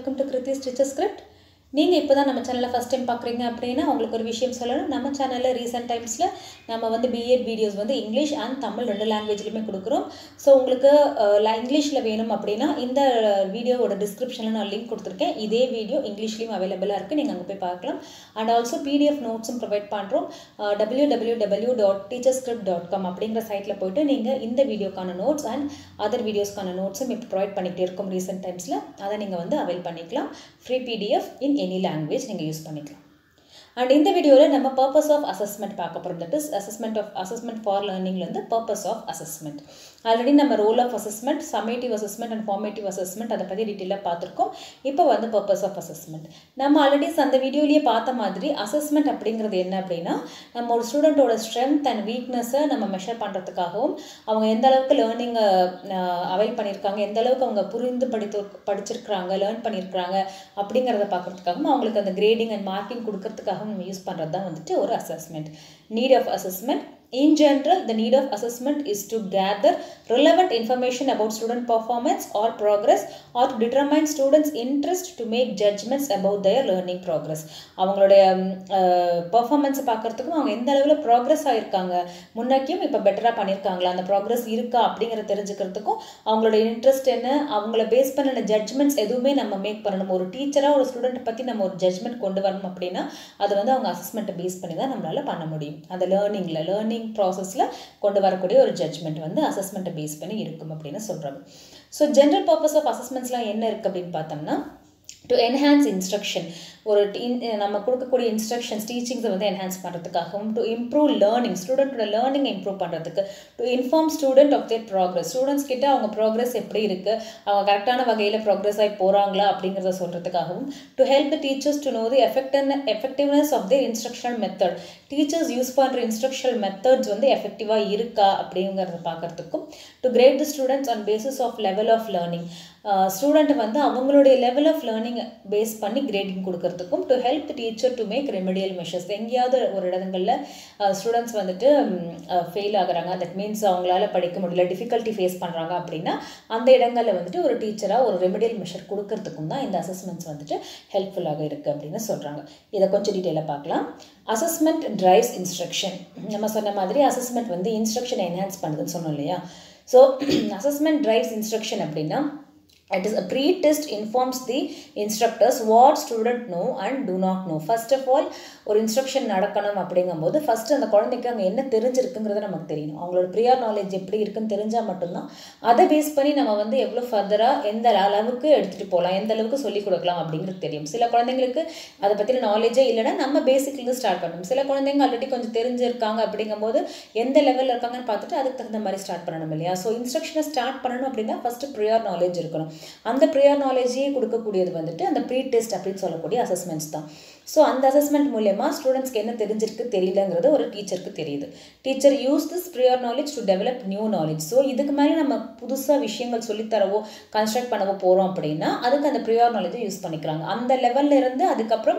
Welcome to Kiruthi's teacher script நீங்கள் இப்போ தான் நம்ம சேனலை ஃபஸ்ட் டைம் பார்க்குறீங்க அப்படின்னா உங்களுக்கு ஒரு விஷயம் சொல்லணும் நம்ம சேனலில் ரீசெண்ட் டைம்ஸில் நம்ம வந்து பிஎட் வீடியோஸ் வந்து இங்கிலீஷ் அண்ட் தமிழ் ரெண்டு லாங்குவேஜ்லையுமே கொடுக்குறோம் ஸோ உங்களுக்கு இங்கிலீஷில் வேணும் அப்படின்னா இந்த வீடியோவோட டிஸ்கிரிப்ஷனில் நான் லிங்க் கொடுத்துருக்கேன் இதே வீடியோ இங்கிலீஷ்லேயும் அவைலபிளாக இருக்குது நீங்கள் அங்கே போய் பார்க்கலாம் அண்ட் ஆல்சோ பிடிஎஃப் நோட்ஸும் ப்ரொவைட் பண்ணுறோம் W W W dot teacher script dot com அப்படிங்கிற சைட்டில் போயிட்டு நீங்கள் இந்த வீடியோக்கான நோட்ஸ் அண்ட் அதர் வீடியோஸ்க்கான நோட்ஸும் இப்போ ப்ரொவைட் பண்ணிகிட்டே இருக்கும் ரீசெண்ட் டைம்ஸில் அதை நீங்கள் வந்து அவைல் பண்ணிக்கலாம் free PDF in any language நீங்கள் யூஸ் பண்ணிக்கலாம் அண்ட் இந்த வீடியோவில் நம்ம பர்பஸ் ஆஃப் அசஸ்மெண்ட் பார்க்க போகிறோம் that is assessment of assessment for லேர்னிங்லேருந்து பர்பஸ் ஆஃப் அசஸ்மெண்ட் ஆல்ரெடி நம்ம role of assessment summative assessment and formative assessment அதை பற்றி டீட்டெயிலாக பார்த்துருக்கோம் இப்போ வந்து பர்பஸ் ஆஃப் அசஸ்மெண்ட் நம்ம ஆல்ரெடி அந்த வீடியோலேயே பார்த்த மாதிரி அசஸ்மெண்ட் அப்படிங்கிறது என்ன அப்படின்னா நம்ம ஒரு ஸ்டூடெண்ட்டோட ஸ்ட்ரென்த் அண்ட் வீக்னஸை நம்ம மெஷர் பண்ணுறதுக்காகவும் அவங்க எந்த அளவுக்கு லேர்னிங்கை அவைல் பண்ணியிருக்காங்க எந்த அளவுக்கு அவங்க புரிந்து படித்து படிச்சிருக்கிறாங்க லேர்ன் பண்ணியிருக்கிறாங்க அப்படிங்கிறத பார்க்குறதுக்காகவும் அவங்களுக்கு அந்த கிரேடிங் அண்ட் மார்க்கிங் கொடுக்கறதுக்காகவும் நம்ம யூஸ் பண்ணுறது தான் வந்துட்டு ஒரு assessment need of assessment In general, the need of assessment is to gather relevant information about student performance or progress or to determine students' interest to make judgments about their learning progress. அவங்களுடைய பர்ஃபார்மன்ஸை பார்க்குறதுக்கும் அவங்க எந்த அளவில் progress ஆகிருக்காங்க முன்னாக்கியும் இப்போ பெட்டராக பண்ணியிருக்காங்களா அந்த ப்ராக்ரெஸ் இருக்கா அப்படிங்கிறத தெரிஞ்சுக்கிறதுக்கும் அவங்களோட இன்ட்ரெஸ்ட் என்ன அவங்கள பேஸ் பண்ணின ஜட்ஜ்மெண்ட்ஸ் எதுவுமே நம்ம மேக் பண்ணணும் ஒரு டீச்சராக ஒரு ஸ்டூடெண்ட் பற்றி நம்ம ஒரு ஜட்ஜ்மெண்ட் கொண்டு வரணும் அப்படின்னா அது வந்து அவங்க அசஸ்மெண்ட்டை பேஸ் பண்ணி தான் நம்மளால் பண்ண முடியும் அந்த லேர்னிங்கில் லேர்னிங் ப்ராசஸில் கொண்டு வரக்கூடிய ஒரு ஜட்ஜ்மெண்ட் வந்து அசஸ்மெண்ட்டை பேஸ் பண்ணி இருக்கும் அப்படின்னு சொல்கிறாங்க ஸோ ஜென்ரல் பர்பஸ் ஆஃப் அசஸ்மெண்ட்ஸ்லாம் என்ன இருக்குது அப்படின்னு பார்த்தோம்னா டு என்ஹான்ஸ் இன்ஸ்ட்ரக்ஷன் ஒரு நம்ம கொடுக்கக்கூடிய இன்ஸ்ட்ரக்ஷன்ஸ் டீச்சிங்ஸை வந்து என்ஹான்ஸ் பண்ணுறதுக்காகவும் டு இம்ப்ரூவ் லேர்னிங் ஸ்டூடெண்ட்டோட லேர்னிங் இம்ப்ரூவ் பண்ணுறதுக்கு to inform student of their progress students கிட்ட அவங்க ப்ராக்ரஸ் எப்படி இருக்குது அவங்க கரெக்டான வகையில் ப்ராக்ரஸ் ஆகி போகிறாங்களா அப்படிங்கிறத சொல்கிறதுக்காகவும் to help the teachers to know the effective effectiveness of their instructional method teachers use பண்ணுற இன்ஸ்ட்ரக்ஷனல் மெத்தட்ஸ் வந்து எஃபெக்டிவாக இருக்கா அப்படிங்கிறத பார்க்குறதுக்கும் to grade the students on basis of level of learning student வந்து அவங்களுடைய லெவல் ஆஃப் லேர்னிங் பேஸ் பண்ணி grading கொடுக்கறதுக்கும் to help teacher to make remedial measures எங்கேயாவது ஒரு இடங்களில் ஸ்டூடெண்ட்ஸ் வந்துட்டு ஃபெயில் ஆகுறாங்க தட் மீன்ஸ் அவங்களால படிக்க முடியல டிஃபிகல்ட்டி ஃபேஸ் பண்ணுறாங்க அப்படின்னா அந்த இடங்களில் வந்துட்டு ஒரு டீச்சராக ஒரு ரெமெடியல் மெஷர் கொடுக்கறதுக்கும் தான் இந்த அசஸ்மெண்ட்ஸ் வந்துட்டு ஹெல்ப்ஃபுல்லாக இருக்குது அப்படின்னு சொல்கிறாங்க இதை கொஞ்சம் டீட்டெயிலாக பார்க்கலாம் அசஸ்மெண்ட் ட்ரைவ்ஸ் இன்ஸ்ட்ரக்ஷன் நம்ம சொன்ன மாதிரி அசஸ்மெண்ட் வந்து இன்ஸ்ட்ரக்ஷனை என்ஹான்ஸ் பண்ணுதுன்னு சொன்னோம் இல்லையா ஸோ அசஸ்மெண்ட் ட்ரைவ்ஸ் இன்ஸ்ட்ரக்ஷன் அப்படின்னா it is a pre-test informs the instructors what student know and do not know first of all ஒரு இன்ஸ்ட்ரக்ஷன் நடக்கணும் அப்படிங்கும்போது ஃபர்ஸ்ட் அந்த குழந்தைக்கு அங்கே என்ன தெரிஞ்சிருக்குங்கிறத நமக்கு தெரியணும் அவங்களோட ப்ரியார் நாலேஜ் எப்படி இருக்குன்னு தெரிஞ்சால் மட்டும்தான் அதை பேஸ் பண்ணி நம்ம வந்து எவ்வளோ ஃபர்தராக எந்த அளவுக்கு எடுத்துகிட்டு போகலாம் எந்த அளவுக்கு சொல்லிக் கொடுக்கலாம் அப்படிங்கிறது தெரியும் சில குழந்தைங்களுக்கு அதை பற்றின நாலேஜே இல்லைன்னா நம்ம பேசிக்லேருந்து ஸ்டார்ட் பண்ணணும் சில குழந்தைங்க ஆல்ரெடி கொஞ்சம் தெரிஞ்சிருக்காங்க அப்படிங்கும்போது எந்த லெவலில் இருக்காங்கன்னு பார்த்துட்டு அதுக்கு தகுந்த மாதிரி ஸ்டார்ட் பண்ணணும் இல்லையா ஸோ இன்ஸ்ட்ரக்ஷனை ஸ்டார்ட் பண்ணணும் அப்படின்னா ஃபஸ்ட்டு ப்ரியார் நாலேஜ் இருக்கணும் அந்த ப்ரியார் நாலேஜையே கொடுக்கக்கூடியது வந்துட்டு அந்த ப்ரீ டெஸ்ட் அப்படின்னு சொல்லக்கூடிய அசஸ்மெண்ட்ஸ் தான் ஸோ அந்த அசஸ்மெண்ட் மூலயமா ஸ்டூடெண்ட்ஸ்க்கு என்ன தெரிஞ்சிருக்கு தெரியலங்கிறது ஒரு டீச்சருக்கு தெரியுது teacher use this prior knowledge to develop new knowledge so இதுக்கு மேலே நம்ம புதுசாக விஷயங்கள் சொல்லித்தரவோ கன்ஸ்ட்ரக்ட் பண்ணவோ போகிறோம் அப்படின்னா அதுக்கு அந்த ப்ரியார் நாலேஜை யூஸ் பண்ணிக்கிறாங்க அந்த லெவலில் இருந்து அதுக்கப்புறம்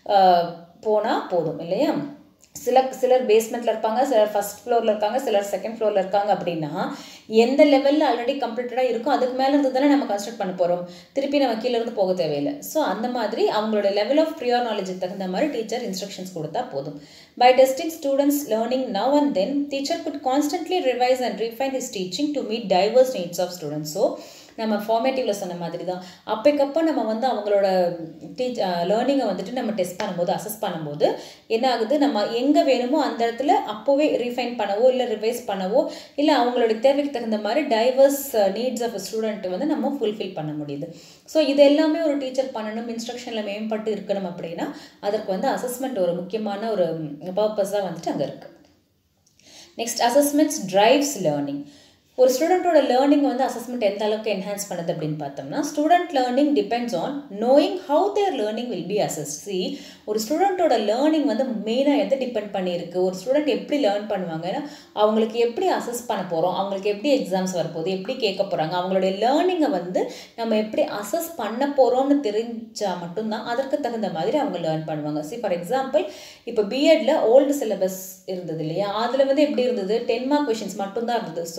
போனால் போதும் இல்லையா சில சிலர் பேஸ்மெண்ட்டில் இருப்பாங்க சிலர் ஃபஸ்ட் ஃப்ளோரில் இருக்காங்க சிலர் செகண்ட் ஃப்ளோரில் இருக்காங்க அப்படின்னா எந்த லெவலில் ஆல்ரெடி கம்ப்ளீட்டடாக இருக்கும் அதுக்கு மேலே இருந்து தானே நம்ம கன்ஸ்ட்ரக்ட் பண்ண போகிறோம் திருப்பி நம்ம கீழே இருந்து போக தேவையில்லை ஸோ அந்த மாதிரி அவங்களோட லெவல் ஆஃப் ப்ரியார் நாலேஜுக்கு தகுந்த மாதிரி டீச்சர் இன்ஸ்ட்ரக்ஷன்ஸ் கொடுத்தா போதும் by testing students learning now and then teacher could constantly revise and refine his teaching to meet diverse needs of students so நம்ம ஃபார்மேட்டிவில் சொன்ன மாதிரி தான் அப்போக்கப்போ நம்ம வந்து அவங்களோட டீச் லேர்னிங்கை வந்துட்டு நம்ம டெஸ்ட் பண்ணும்போது அசஸ் பண்ணும்போது என்ன ஆகுது நம்ம எங்கே வேணுமோ அந்த இடத்துல அப்போவே ரீஃபைன் பண்ணவோ இல்லை ரிவைஸ் பண்ணவோ இல்லை அவங்களோட தேவைக்கு தகுந்த மாதிரி டைவர்ஸ் நீட்ஸ் ஆஃப் ஸ்டூடெண்ட் வந்து நம்ம ஃபுல்ஃபில் பண்ண முடியுது ஸோ இது எல்லாமே ஒரு டீச்சர் பண்ணணும் இன்ஸ்ட்ரக்ஷனில் மேம்பட்டு இருக்கணும் அப்படின்னா அதற்கு வந்து அசஸ்மெண்ட் ஒரு முக்கியமான ஒரு பர்பஸாக வந்துட்டு அங்கே இருக்குது நெக்ஸ்ட் அசஸ்மெண்ட்ஸ் ட்ரைவ்ஸ் லேர்னிங் ஒரு ஸ்டூடெண்ட்டோட லேர்னிங் வந்து அசஸ்மெண்ட் எந்த அளவுக்கு என்ஹான்ஸ் பண்ணுது அப்படின்னு பார்த்தோம்னா student learning depends on knowing how their learning will be assessed ஒரு ஸ்டூடெண்ட்டோட லேர்னிங் வந்து மெயினாக எதை டிபெண்ட் பண்ணியிருக்கு ஒரு ஸ்டூடெண்ட் எப்படி லேர்ன் பண்ணுவாங்கன்னா அவங்களுக்கு எப்படி அசஸ் பண்ண போகிறோம் அவங்களுக்கு எப்படி எக்ஸாம்ஸ் வரப்போகுது எப்படி கேட்க போகிறாங்க அவங்களுடைய லேர்னிங்கை வந்து நம்ம எப்படி அசஸ் பண்ண போகிறோம்னு தெரிஞ்சால் மட்டும்தான் அதற்கு தகுந்த மாதிரி அவங்க லேர்ன் பண்ணுவாங்க சி ஃபார் எக்ஸாம்பிள் இப்போ பிஎட்ல ஓல்டு சிலபஸ் இருந்தது இல்லையா அதில் வந்து எப்படி இருந்தது டென் மார்க் கொஷின்ஸ் மட்டும்தான் இருந்தது ஸோ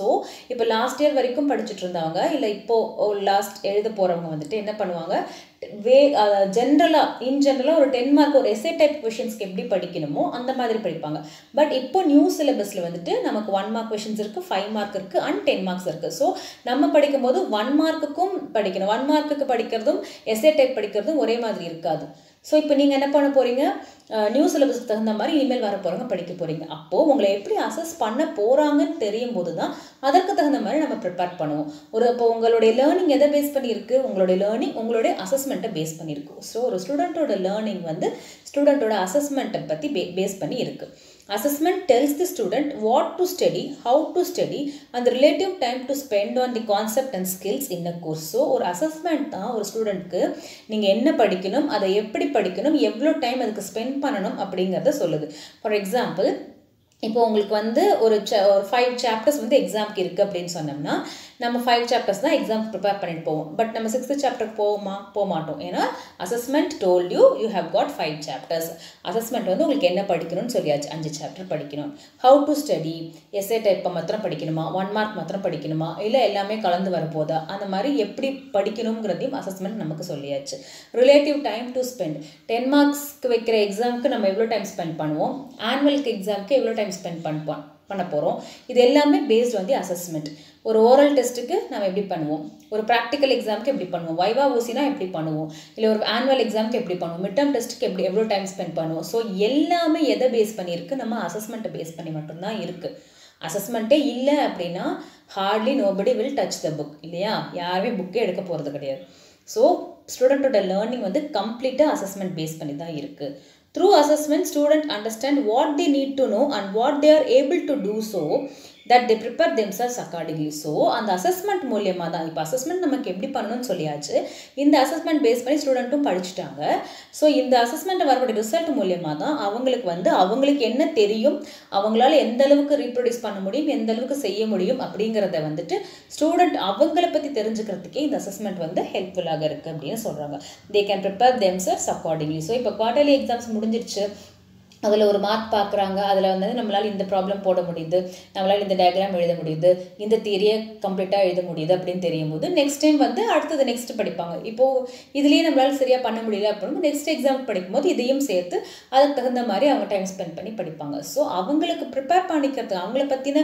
இப்போ லாஸ்ட் இயர் வரைக்கும் படிச்சுட்டு இருந்தவங்க இல்லை இப்போது லாஸ்ட் எழுத போகிறவங்க வந்துட்டு என்ன பண்ணுவாங்க வே ஜென்ரலாக இன் ஜென்ரலாக ஒரு டென் மார்க் ஒரு எஸ்ஏ டைப் கொஷின்ஸ்க்கு எப்படி படிக்கணுமோ அந்த மாதிரி படிப்பாங்க பட் இப்போ நியூ சிலபஸில் வந்துட்டு நமக்கு ஒன் மார்க் கொஷின்ஸ் இருக்குது ஃபைவ் மார்க் இருக்குது அண்ட் டென் மார்க்ஸ் இருக்குது ஸோ நம்ம படிக்கும்போது ஒன் மார்க்குக்கும் படிக்கணும் ஒன் மார்க்குக்கு படிக்கிறதும் எஸ்ஏ டைப் படிக்கிறதும் ஒரே மாதிரி இருக்காது ஸோ இப்போ நீங்கள் என்ன பண்ண போகிறீங்க நியூ சிலபஸ்க்கு தகுந்த மாதிரி இனிமேல் வர போகிறவங்க படிக்க போகிறீங்க அப்போது உங்களை எப்படி அசஸ் பண்ண போகிறாங்கன்னு தெரியும் போது தான் அதற்கு தகுந்த மாதிரி நம்ம ப்ரிப்பேர் பண்ணுவோம் ஒரு இப்போ உங்களுடைய லேர்னிங் எதை பேஸ் பண்ணியிருக்கு உங்களுடைய லேர்னிங் உங்களுடைய அசஸ்மெண்ட்டை பேஸ் பண்ணியிருக்கு ஸோ ஒரு ஸ்டூடெண்ட்டோட லேர்னிங் வந்து ஸ்டூடெண்ட்டோட அசஸ்மெண்ட்டை பற்றி பே பேஸ் பண்ணி இருக்குது assessment tells the student what to study how to study and the relative time to spend on the concept and skills in a course so ஒரு அசஸ்மெண்ட் தான் ஒரு ஸ்டூடெண்ட்க்கு நீங்கள் என்ன படிக்கணும் அதை எப்படி படிக்கணும் எவ்வளோ டைம் அதுக்கு ஸ்பெண்ட் பண்ணணும் அப்படிங்கிறத சொல்லுது ஃபார் எக்ஸாம்பிள் இப்போ உங்களுக்கு வந்து ஒரு ச ஒரு ஃபைவ் சாப்டர்ஸ் வந்து எக்ஸாம்க்கு இருக்குது அப்படின்னு சொன்னோம்னா நம்ம ஃபைவ் சாப்டர்ஸ் தான் எக்ஸாம் ப்ரிப்பேர் பண்ணிட்டு போவோம் பட் நம்ம சிக்ஸ்த்து சாப்டருக்கு போவோமா போக மாட்டோம் ஏன்னா assessment told you you have got five chapters assessment வந்து உங்களுக்கு என்ன படிக்கணும்னு சொல்லியாச்சு அஞ்சு சாப்டர் படிக்கணும் ஹவு டு ஸ்டடி எஸ்ஏ டைப்பை மாத்திரம் படிக்கணுமா ஒன் மார்க் மாத்திரம் படிக்கணுமா இல்லை எல்லாமே கலந்து வரப்போதா அந்த மாதிரி எப்படி படிக்கணுங்கிறதையும் அசஸ்மெண்ட் நமக்கு சொல்லியாச்சு relative time to spend ten மார்க்ஸ்க்கு வைக்கிற எக்ஸாமுக்கு நம்ம எவ்வளோ டைம் ஸ்பெண்ட் பண்ணுவோம் ஆனுவலுக்கு எக்ஸாமுக்கு எவ்வளோ டைம் ஸ்பெண்ட் பண்ணுவோம் பண்ண போகிறோம் இது எல்லாமே பேஸ்ட் வந்து அசஸ்மெண்ட் ஒரு ஓரல் டெஸ்ட்டுக்கு நம்ம எப்படி பண்ணுவோம் ஒரு ப்ராக்டிக்கல் எக்ஸாமுக்கு எப்படி பண்ணுவோம் வைவா ஊசினா எப்படி பண்ணுவோம் இல்லை ஒரு ஆனுவல் எக்ஸாமுக்கு எப்படி பண்ணுவோம் மிட் டேர்ம் டெஸ்ட்டுக்கு எப்படி எவ்வளோ டைம் ஸ்பெண்ட் பண்ணுவோம் ஸோ எல்லாமே எதை பேஸ் பண்ணியிருக்கு நம்ம அசஸ்மெண்ட்டை பேஸ் பண்ணி மட்டும்தான் இருக்குது அசஸ்மெண்ட்டே இல்லை அப்படின்னா hardly nobody will touch the book இல்லையா யாருமே புக்கே எடுக்க போகிறது கிடையாது ஸோ ஸ்டூடெண்ட்டோட லேர்னிங் வந்து கம்ப்ளீட்டாக அசஸ்மெண்ட் பேஸ் பண்ணி தான் இருக்குது Through assessment, students understand what they need to know and what they are able to do so that they prepare themselves accordingly. So அந்த அசஸ்மெண்ட் மூலியமாக தான் இப்போ அசஸ்மெண்ட் நமக்கு எப்படி பண்ணணும்னு சொல்லியாச்சு இந்த அசஸ்மெண்ட் பேஸ் பண்ணி ஸ்டூடெண்ட்டும் படிச்சுட்டாங்க ஸோ இந்த அசஸ்மெண்ட்டை வரக்கூடிய ரிசல்ட் மூலியமாக தான் அவங்களுக்கு வந்து அவங்களுக்கு என்ன தெரியும் அவங்களால எந்த அளவுக்கு ரீப்ரொடியூஸ் பண்ண முடியும் எந்த அளவுக்கு செய்ய முடியும் அப்படிங்கிறத வந்துட்டு ஸ்டூடெண்ட் அவங்கள பற்றி தெரிஞ்சுக்கிறதுக்கே இந்த அசஸ்மெண்ட் வந்து ஹெல்ப்ஃபுல்லாக இருக்குது அப்படின்னு சொல்கிறாங்க they can prepare themselves accordingly so இப்போ குவார்டர்லி எக்ஸாம்ஸ் முடிஞ்சிருச்சு அதில் ஒரு மார்க் பார்க்குறாங்க அதில் வந்து நம்மளால் இந்த ப்ராப்ளம் போட முடியுது நம்மளால் இந்த டயக்ராம் எழுத முடியுது இந்த தியரியை கம்ப்ளீட்டாக எழுத முடியுது அப்படின்னு தெரியும் போது நெக்ஸ்ட் டைம் வந்து அடுத்தது நெக்ஸ்ட் படிப்பாங்க இப்போது இதுலேயே நம்மளால் சரியாக பண்ண முடியல அப்படின்னு நெக்ஸ்ட் எக்ஸாம் படிக்கும்போது இதையும் சேர்த்து அதுக்கு தகுந்த மாதிரி அவங்க டைம் ஸ்பெண்ட் பண்ணி படிப்பாங்க ஸோ அவங்களுக்கு ப்ரிப்பேர் பண்ணிக்கிறது அவங்கள பற்றின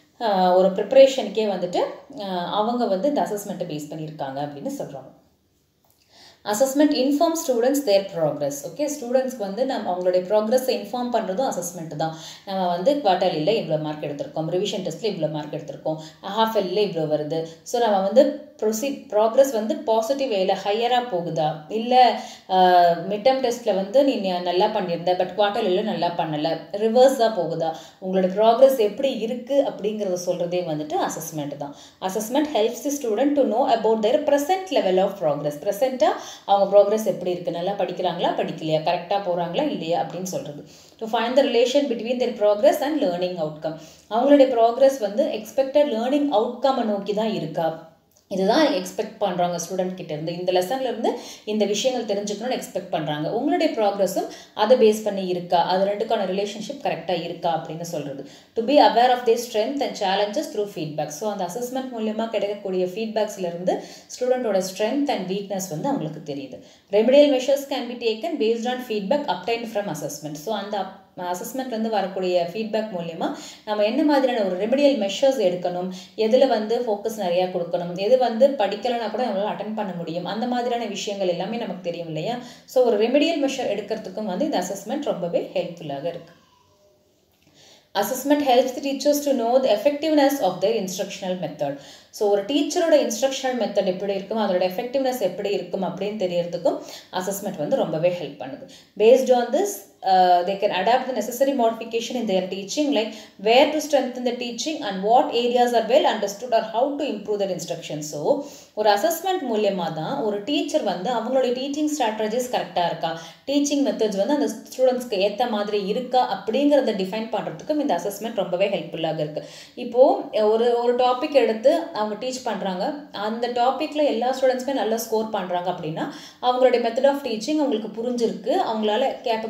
ஒரு ப்ரிப்பரேஷனுக்கே வந்துட்டு அவங்க வந்து இந்த அசஸ்மெண்ட்டை பேஸ் பண்ணியிருக்காங்க அப்படின்னு சொல்கிறாங்க assessment inform students their progress okay ஸ்டூடெண்ட்ஸ்க்கு வந்து நம்ம அவங்களுடைய ப்ராக்ரஸை இன்ஃபார்ம் பண்ணுறதும் அசஸ்மெண்ட் தான் நம்ம வந்து குவார்டர்லியில் இவ்வளோ மார்க் எடுத்திருக்கோம் ரிவிஷன் டெஸ்ட்டில் இவ்வளோ மார்க் எடுத்திருக்கோம் ஹாஃப் எல்லில் இவ்வளோ வருது ஸோ நம்ம வந்து ப்ரொசீட் ப்ராக்ரஸ் வந்து பாசிட்டிவ் வேல ஹையராக போகுதா இல்லை மிட்டம் டெஸ்ட்டில் வந்து நீ நல்லா பண்ணியிருந்த பட் குவார்டர்லியில் நல்லா பண்ணலை ரிவர்ஸ் தான் போகுதா உங்களோட ப்ராக்ரஸ் எப்படி இருக்குது அப்படிங்கிறத சொல்கிறதே வந்துட்டு அசஸ்மெண்ட் தான் assessment helps the student to know about their present level of progress ப்ரெசென்ட்டாக அவங்க ப்ராக்ரஸ் எப்படி இருக்குது நல்லா படிக்கிறாங்களா படிக்கலையா கரெக்டாக போகிறாங்களா இல்லையா அப்படின்னு சொல்கிறது to find the relation between their progress and learning outcome அவங்களுடைய ப்ராக்ரஸ் வந்து எக்ஸ்பெக்டட் லேர்னிங் அவுட்கம்மை நோக்கி தான் இருக்கா இதுதான் எக்ஸ்பெக்ட் பண்ணுறாங்க ஸ்டூடெண்ட் கிட்ட இருந்து இந்த லெசன்ல இருந்து இந்த விஷயங்கள் தெரிஞ்சுக்கணும்னு எக்ஸ்பெக்ட் பண்ணுறாங்க உங்களுடைய ப்ராக்ரஸும் அதை பேஸ் பண்ணி இருக்கா அது ரெண்டுக்கான ரிலேஷன்ஷிப் கரெக்டாக இருக்கா அப்படின்னு சொல்கிறது to be aware of their strength and challenges through feedback so அந்த அசஸ்மெண்ட் மூலியமாக கிடைக்கக்கூடிய ஃபீட்பேக்ஸ்லேருந்து ஸ்டூடெண்ட்டோட ஸ்ட்ரென்த் அண்ட் வீக்னஸ் வந்து அவங்களுக்கு தெரியுது remedial measures can be taken based on feedback obtained from assessment so அந்த அசஸ்மெண்ட்லேருந்து வரக்கூடிய ஃபீட்பேக் மூலயமா நம்ம என்ன மாதிரியான ஒரு ரெமிடியல் மெஷர்ஸ் எடுக்கணும் எதில் வந்து ஃபோக்கஸ் நிறையா கொடுக்கணும் எது வந்து படிக்கலைன்னா கூட நம்மளால் அட்டன் பண்ண முடியும் அந்த மாதிரியான விஷயங்கள் எல்லாமே நமக்கு தெரியும் இல்லையா ஸோ ஒரு ரெமிடியல் மெஷர் எடுக்கிறதுக்கும் வந்து இந்த அசஸ்மெண்ட் ரொம்பவே ஹெல்ப்ஃபுல்லாக இருக்குது assessment helps the teachers to know the effectiveness of their instructional method so ஒரு டீச்சரோட இன்ஸ்ட்ரக்ஷனல் மெத்தட் எப்படி இருக்கும் அதோட எஃபெக்டிவ்னஸ் எப்படி இருக்கும் அப்படின்னு தெரியறதுக்கும் அசஸ்மெண்ட் வந்து ரொம்பவே ஹெல்ப் பண்ணுது based on this they can adapt the necessary modification in their teaching like where to strengthen the teaching and what areas are well understood or how to improve their instruction so ஒரு assessment மூலியமாக தான் ஒரு teacher வந்து அவங்களுடைய teaching strategies கரெக்டாக இருக்கா teaching methods வந்து அந்த ஸ்டூடெண்ட்ஸ்க்கு ஏற்ற மாதிரி இருக்கா அப்படிங்கிறத டிஃபைன் பண்ணுறதுக்கும் இந்த அசஸ்மெண்ட் ரொம்பவே ஹெல்ப்ஃபுல்லாக இருக்குது இப்போது ஒரு ஒரு டாபிக் எடுத்து அவங்க டீச் பண்ணுறாங்க அந்த டாப்பிக்கில் எல்லா ஸ்டூடெண்ட்ஸுமே நல்லா ஸ்கோர் பண்ணுறாங்க அப்படின்னா அவங்களுடைய மெத்தட் ஆஃப் டீச்சிங் அவங்களுக்கு புரிஞ்சிருக்கு அவங்களால கேப்பபிளாக ஸ்கோர்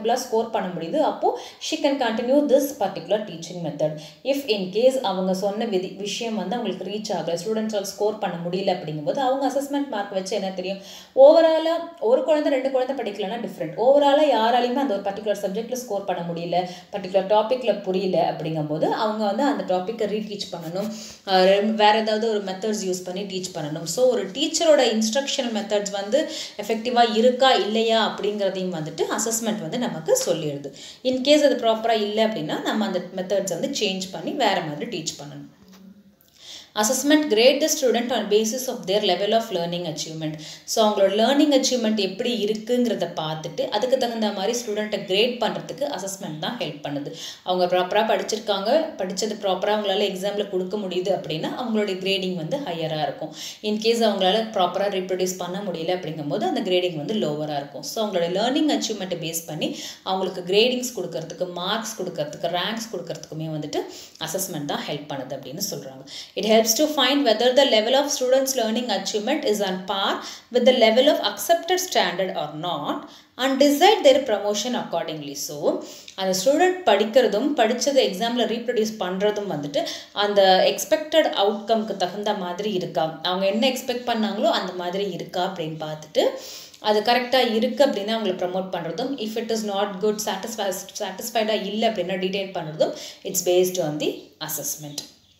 ஸ்கோர் பண்ண முடியுது அப்போது she can continue this particular teaching method if in case அவங்க சொன்ன விதி விஷயம் வந்து அவங்களுக்கு ரீச் ஆகலை ஸ்டூடெண்ட்ஸால் ஸ்கோர் பண்ண முடியல அப்படிங்கும்போது அவங்க அசஸ்மெண்ட் மார்க் வச்சு என்ன தெரியும் ஓவராலாக ஒரு குழந்தை ரெண்டு குழந்தை படிக்கலன்னா டிஃப்ரெண்ட் ஓவராலாக யாராலையுமே அந்த ஒரு பர்டிகுலர் சப்ஜெக்டில் ஸ்கோர் பண்ண முடியல பர்டிகுலர் டாப்பிக்கில் புரியல அப்படிங்கும்போது அவங்க வந்து அந்த டாப்பிக்கை ரீடீச் பண்ணணும் வேறு ஏதாவது ஒரு மெத்தட்ஸ் யூஸ் பண்ணி டீச் பண்ணணும் ஸோ ஒரு டீச்சரோட இன்ஸ்ட்ரக்ஷனல் மெத்தட்ஸ் வந்து எஃபெக்டிவாக இருக்கா இல்லையா அப்படிங்கிறதையும் வந்துட்டு அசஸ்மெண்ட் வந்து நமக்கு சொல்லிடுது இன்கேஸ் அது ப்ராப்பராக இல்லை அப்படின்னா நம்ம அந்த மெத்தட்ஸ் வந்து சேஞ்ச் பண்ணி வேறு மாதிரி டீச் பண்ணணும் assessment grade the student on basis of their level of learning achievement so அவங்களோட லேர்னிங் அச்சீவ்மெண்ட் எப்படி இருக்குங்கிறத பார்த்துட்டு அதுக்கு தகுந்த மாதிரி ஸ்டூடெண்ட்டை கிரேட் பண்ணுறதுக்கு அசஸ்மெண்ட் தான் ஹெல்ப் பண்ணுது அவங்க ப்ராப்பராக படிச்சிருக்காங்க படித்தது ப்ராப்பராக அவங்களால எக்ஸாமில் கொடுக்க முடியுது அப்படின்னா அவங்களுடைய கிரேடிங் வந்து ஹையராக இருக்கும் இன்கேஸ் அவங்களால ப்ராப்பராக ரீப்ரொடியூஸ் பண்ண முடியல அப்படிங்கும்போது அந்த கிரேடிங் வந்து லோவராக இருக்கும் ஸோ அவங்களோட லேர்னிங் அச்சீவ்மெண்ட்டை பேஸ் பண்ணி அவங்களுக்கு கிரேடிங்ஸ் கொடுக்கறதுக்கு மார்க்ஸ் கொடுக்கறதுக்கு ரேங்க்ஸ் கொடுக்கறதுக்குமே வந்துட்டு அசஸ்மெண்ட் தான் ஹெல்ப் பண்ணுது அப்படின்னு சொல்கிறாங்க it help helps to find whether the level of students learning achievement is on par with the level of accepted standard or not and decide their promotion accordingly so அந்த student படிக்கிறதும் படித்ததை எக்ஸாமில் reproduce பண்ணுறதும் வந்துட்டு அந்த expected அவுட்கம்க்கு தகுந்த மாதிரி இருக்கா அவங்க என்ன எக்ஸ்பெக்ட் பண்ணாங்களோ அந்த மாதிரி இருக்கா அப்படின்னு பார்த்துட்டு அது கரெக்டாக இருக்குது அப்படின்னா அவங்களை ப்ரமோட் பண்ணுறதும் if it is not good satisfy சாட்டிஸ்ஃபைடாக இல்லை அப்படின்னா டீடைல் பண்ணுறதும் it's based on the assessment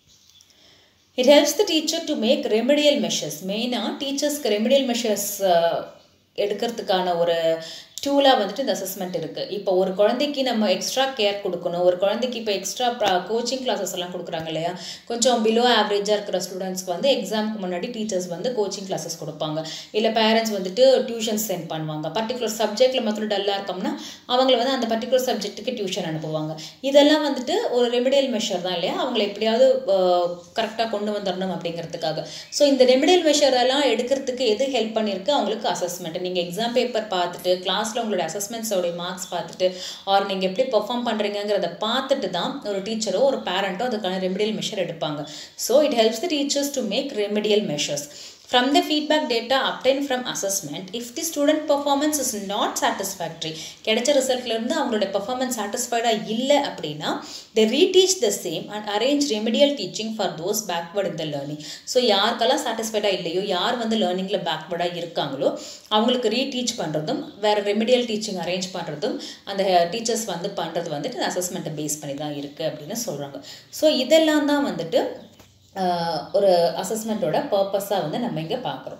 it helps the teacher to make remedial measures மெயினாக டீச்சர்ஸ்க்கு ரெமடியல் மெஷர்ஸ் எடுக்கிறதுக்கான ஒரு டூலாக வந்துட்டு இந்த அசஸ்மெண்ட் இருக்குது இப்போ ஒரு குழந்தைக்கு நம்ம எக்ஸ்ட்ரா கேர் கொடுக்கணும் ஒரு குழந்தைக்கு இப்போ எக்ஸ்ட்ரா கோச்சிங் கிளாஸஸ் எல்லாம் கொடுக்குறாங்க இல்லையா கொஞ்சம் பிலோ ஆவரேஜாக இருக்கிற ஸ்டூடெண்ட்ஸ்க்கு வந்து எக்ஸாமுக்கு முன்னாடி டீச்சர்ஸ் வந்து கோச்சிங் கிளாஸஸ் கொடுப்பாங்க இல்லை பேரண்ட்ஸ் வந்துட்டு டியூஷன்ஸ் சென்ட் பண்ணுவாங்க பர்டிகுலர் சப்ஜெக்டில் மட்டும் டல்லாக இருக்கோம்னா அவங்கள வந்து அந்த பர்டிகுலர் சப்ஜெக்ட்டுக்கு டியூஷன் அனுப்புவாங்க இதெல்லாம் வந்துட்டு ஒரு ரெமிடியல் மெஷர் தான் இல்லையா அவங்கள எப்படியாவது கரெக்டாக கொண்டு வந்துடணும் அப்படிங்கிறதுக்காக ஸோ இந்த ரெமிடியல் மெஷர் எல்லாம் எடுக்கிறதுக்கு எது ஹெல்ப் பண்ணியிருக்கு அவங்களுக்கு அசஸ்மெண்ட் நீங்கள் எக்ஸாம் பேப்பர் பார்த்துட்டு கிளாஸ் கிளாஸில் உங்களோட அசஸ்மெண்ட்ஸோடைய மார்க்ஸ் பார்த்துட்டு ஆர் நீங்கள் எப்படி பெர்ஃபார்ம் பண்ணுறீங்கிறத பார்த்துட்டு தான் ஒரு டீச்சரோ ஒரு பேரண்ட்டோ அதுக்கான ரெமிடியல் மெஷர் எடுப்பாங்க so it helps the teachers to make remedial measures From the feedback data obtained from assessment, if the student performance is not satisfactory, கிடைச்ச ரிசல்ட்லேருந்து அவங்களோட பெர்ஃபார்மன்ஸ் சாட்டிஸ்ஃபைடாக இல்லை அப்படின்னா they reteach the same and arrange remedial teaching for those backward in the learning so யாருக்கெல்லாம் சாட்டிஸ்ஃபைடாக இல்லையோ யார் வந்து லேர்னிங்கில் பேக்வர்டாக இருக்காங்களோ அவங்களுக்கு ரீடீச் பண்ணுறதும் வேறு ரெமிடியல் டீச்சிங் அரேஞ்ச் பண்ணுறதும் அந்த டீச்சர்ஸ் வந்து பண்ணுறது வந்துட்டு இந்த அசஸ்மெண்ட்டை பேஸ் பண்ணி தான் இருக்குது அப்படின்னு சொல்கிறாங்க ஸோ இதெல்லாம் தான் வந்துட்டு ஒரு அசஸ்மெண்ட்டோட பர்பஸாக வந்து நம்ம இங்கே பார்க்குறோம்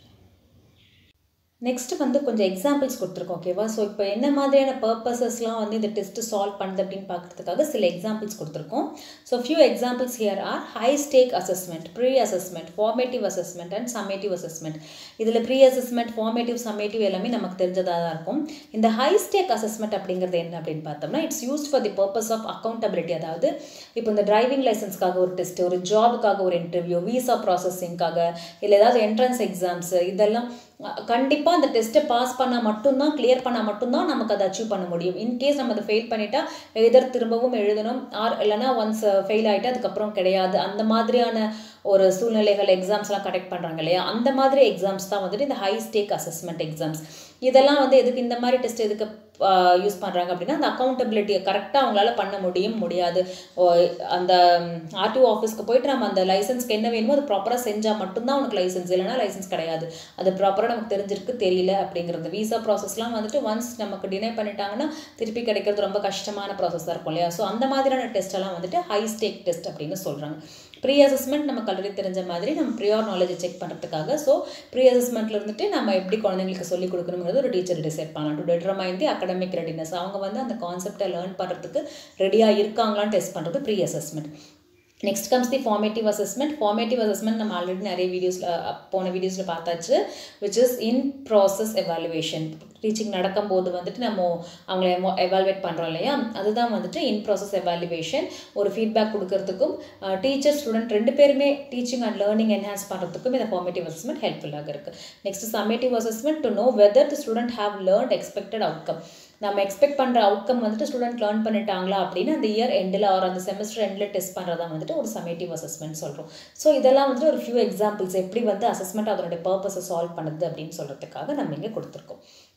நெக்ஸ்ட் வந்து கொஞ்சம் எக்ஸாம்பிள்ஸ் கொடுத்துருக்கோம் ஓகேவா ஸோ இப்போ என்ன மாதிரியான பர்பஸஸ்லாம் வந்து இந்த டெஸ்ட்டு சால்வ் பண்ணுது அப்படின்னு பார்க்குறதுக்காக சில எக்ஸாம்பிள்ஸ் கொடுத்துருக்கோம் so few examples here are high stake assessment pre assessment formative assessment and summative assessment இதில் ப்ரீ அசஸ்மெண்ட் ஃபார்மேட்டிவ் சம்மேட்டிவ் எல்லாமே நமக்கு தெரிஞ்சதாக தான் இருக்கும் இந்த ஹை ஸ்டேக் அசஸ்மெண்ட் அப்படிங்கிறது என்ன அப்படின்னு பார்த்தோம்னா it's used for the purpose of accountability அதாவது இப்போ இந்த டிரைவிங் லைசன்ஸ்க்காக ஒரு டெஸ்ட் ஒரு ஜாபுக்காக ஒரு இன்டர்வியூ விசா ப்ராசஸிங்காக இல்லை ஏதாவது என்ட்ரன்ஸ் எக்ஸாம்ஸ் இதெல்லாம் கண்டிப்பாக அந்த டெஸ்ட்டை பாஸ் பண்ணால் மட்டும்தான் கிளியர் பண்ணால் மட்டும்தான் நமக்கு அதை அச்சீவ் பண்ண முடியும் இன்கேஸ் நம்ம அதை ஃபெயில் பண்ணிட்டா எதர் திரும்பவும் எழுதணும் ஆர் இல்லைனா ஒன்ஸ் ஃபெயில் ஆகிட்டு அதுக்கப்புறம் கிடையாது அந்த மாதிரியான ஒரு சூழ்நிலைகள் எக்ஸாம்ஸ்லாம் கண்டக்ட் பண்ணுறாங்க இல்லையா அந்த மாதிரி எக்ஸாம்ஸ் தான் வந்துட்டு இந்த ஹை ஸ்டேக் அசஸ்மெண்ட் எக்ஸாம்ஸ் இதெல்லாம் வந்து எதுக்கு இந்த மாதிரி டெஸ்ட் எதுக்கு யூஸ் பண்ணுறாங்க அப்படின்னா அந்த அக்கௌண்டபிலிட்டியை கரெக்டாக அவங்களால பண்ண முடியும் முடியாது அந்த ஆர்டிஓ ஆஃபீஸ்க்கு போயிட்டு நம்ம அந்த லைசன்ஸ்க்கு என்ன வேணுமோ அது ப்ராப்பராக செஞ்சால் மட்டும்தான் உனக்கு லைசன்ஸ் இல்லைனா லைசன்ஸ் கிடையாது அது ப்ராப்பராக நமக்கு தெரிஞ்சிருக்கு தெரியல அப்படிங்கிறது விசா ப்ராசஸ்லாம் வந்துட்டு ஒன்ஸ் நமக்கு டினை பண்ணிட்டாங்கன்னா திருப்பி கிடைக்கிறது ரொம்ப கஷ்டமான ப்ராசஸாக இருக்கும் இல்லையா ஸோ அந்த மாதிரியான டெஸ்ட் எல்லாம் வந்துட்டு ஹை ஸ்டேக் டெஸ்ட் அப்படின்னு சொல்கிறாங்க ப்ரீ அசஸ்மெண்ட் நமக்கு ஆல்ரெடி தெரிஞ்ச மாதிரி நம்ம ப்ரியார் நாலேஜை செக் பண்ணுறதுக்காக ஸோ ப்ரீ அசஸ்மெண்ட்டில் இருந்துட்டு நம்ம எப்படி குழந்தைங்களுக்கு சொல்லிக் கொடுக்கணுங்கிறது ஒரு டீச்சர் டிசைட் பண்ணலாம் to determine the academic readiness அவங்க வந்து அந்த கான்செப்டை லேர்ன் பண்ணுறதுக்கு ரெடியாக இருக்காங்களான்னு டெஸ்ட் பண்ணுறது pre assessment next comes the formative assessment formative assessment நம்ம ஆல்ரெடி நிறைய வீடியோஸில் போன வீடியோஸில் பார்த்தாச்சு which is in process evaluation teaching நடக்கும்போது வந்துட்டு நம்ம அவங்கள எவாலுவேட் பண்ணுறோம் இல்லையா அதுதான் வந்துட்டு இன் ப்ராசஸ் எவாலுவேஷன் ஒரு ஃபீட்பேக் கொடுக்கறதுக்கும் டீச்சர் ஸ்டூடெண்ட் ரெண்டு பேருமே டீச்சிங் அண்ட் லேர்னிங் என்ஹான்ஸ் பண்ணுறதுக்கும் இந்த ஃபார்மேட்டிவ் அசஸ்மெண்ட் ஹெல்ப்ஃபுல்லாக இருக்குது next summative assessment to know whether the student have learnt expected outcome நம்ம எக்ஸ்பெக்ட் பண்ணுற அவுட்கம் வந்துட்டு ஸ்டூடெண்ட் லேர்ன் பண்ணிட்டாங்களா அப்படின்னு அந்த இயர் எண்டில் ஆர் அந்த செமஸ்டர் எண்டில் டெஸ்ட் பண்ணுறதா வந்துட்டு ஒரு சமேட்டிவ் அசஸ்மெண்ட் சொல்கிறோம் ஸோ இதெல்லாம் வந்துட்டு ஒரு ஃபியூ எக்ஸாம்பிள்ஸ் எப்படி வந்து அசஸ்மெண்ட் அதனுடைய பர்பஸை சால்வ் பண்ணுது அப்படின்னு சொல்கிறதுக்காக நம்ம இங்கே கொடுத்துருக்கோம்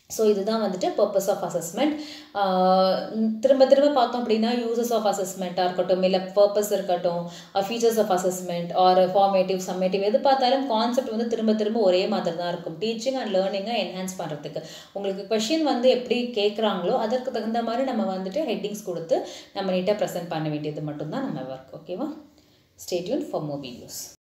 ஸோ இதுதான் வந்துட்டு பர்பஸ் ஆஃப் அசஸ்மெண்ட் திரும்ப திரும்ப பார்த்தோம் அப்படின்னா யூசஸ் ஆஃப் அசஸ்மெண்ட்டாக இருக்கட்டும் இல்லை பர்பஸ் இருக்கட்டும் features of assessment are formative summative எது பார்த்தாலும் கான்செப்ட் வந்து திரும்ப திரும்ப ஒரே மாதிரி தான் இருக்கும் டீச்சிங் அண்ட் லேர்னிங்கை என்ஹான்ஸ் பண்ணுறதுக்கு உங்களுக்கு கொஷின் வந்து எப்படி கேட்குறாங்களோ அதற்கு தகுந்த மாதிரி நம்ம வந்துட்டு ஹெட்டிங்ஸ் கொடுத்து நம்ம நீட்டாக ப்ரெசென்ட் பண்ண வேண்டியது மட்டும்தான் நம்ம ஒர்க் ஓகேவா ஸ்டேட்யூன் ஃபார் மோர் வீடியோஸ்